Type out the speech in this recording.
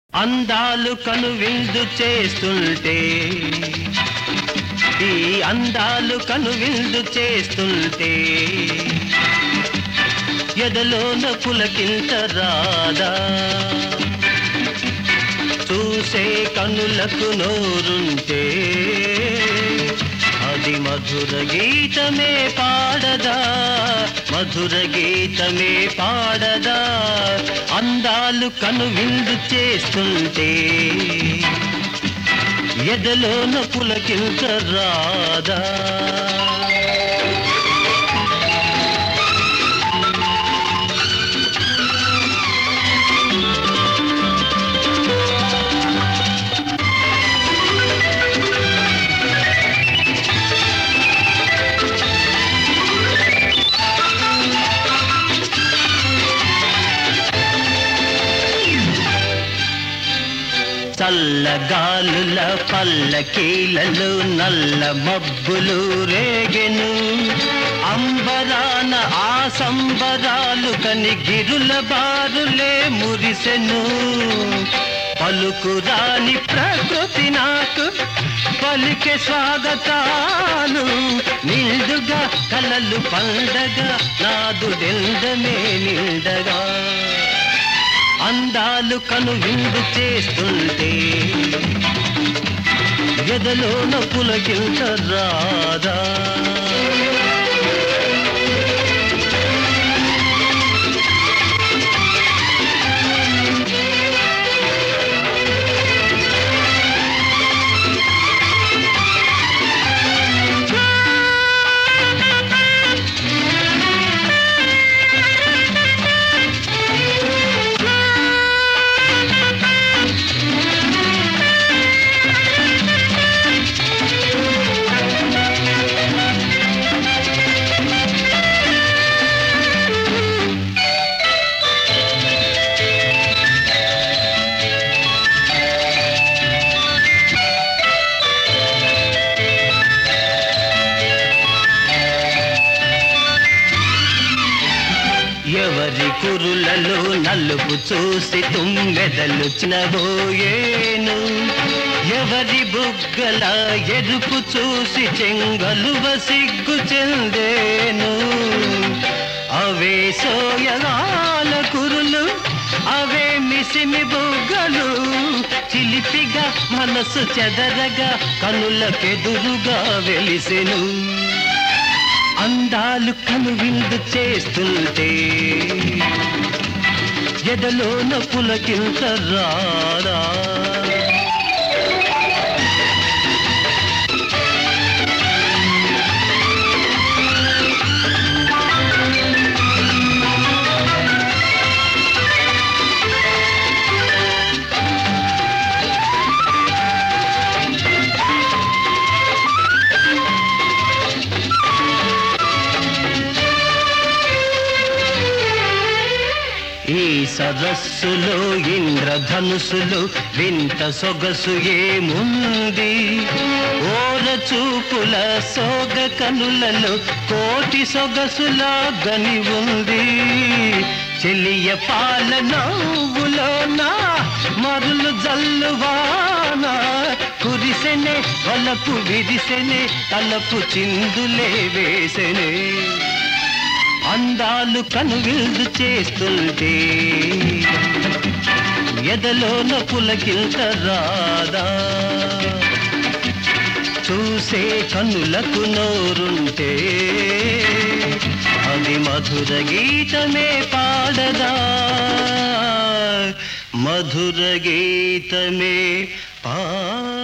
అందాలు కనువిందు చేస్తుంటే ఈ అందాలు కనువిందు చేస్తుంటే ఎదలోన పులకింత రాదా చూసే కనులకు నోరుంటే అది మధుర గీతమే పాడదా మధుర గీతమే పాడదా అందాలు కనువిందు చేస్తుంటే ఎదలోన పులకింత రాదా చల్లగాలుల పల్లకీలలు నల్ల మబ్బులు రేగెను అంబరాన ఆ సంబరాలు కని గిరుల బారులే మురిసెను పలుకురాని ప్రకృతి నాకు పలికే స్వాగతాలు నిండుగా కలలు పండగ నాదు దెందమే నిండగా అందాలు కను విందు చేస్తుంటే ఎదలోన పులకింత రాదా ఎవరి కురులలో నలుపు చూసి తుమ్మెదలు చినబోయేను ఎవరి బుగ్గల ఎరుపు చూసి చెంగలువ సిగ్గు చెందేను అవే సోయగాల కురులు అవే మిసిమి బుగ్గలు చిలిపిగా మనసు చెదరగా కనులకెదురుగా వెలిసెను అందాలు కనువిందు చేస్తుంటే ఎదలోన పులకింత రాదా ఈ సరస్సులో ఇంద్రధనుసులు వింత సొగసు ఏముంది ఓర చూపుల సోగ కనులలో కోటి సొగసులా గని ఉంది చెలియ పాల నవ్వులోన మరులు జల్లువాన కురిసెనే వలపు విరిసెనే తలపు చిందులే వేసెనే అందాలు కనువిందు చేస్తుంటే ఎదలోన పులకింత రాదా చూసే కన్నులకు నోరుంటే అది మధుర గీతమే పాడదా మధుర గీతమే పాడదా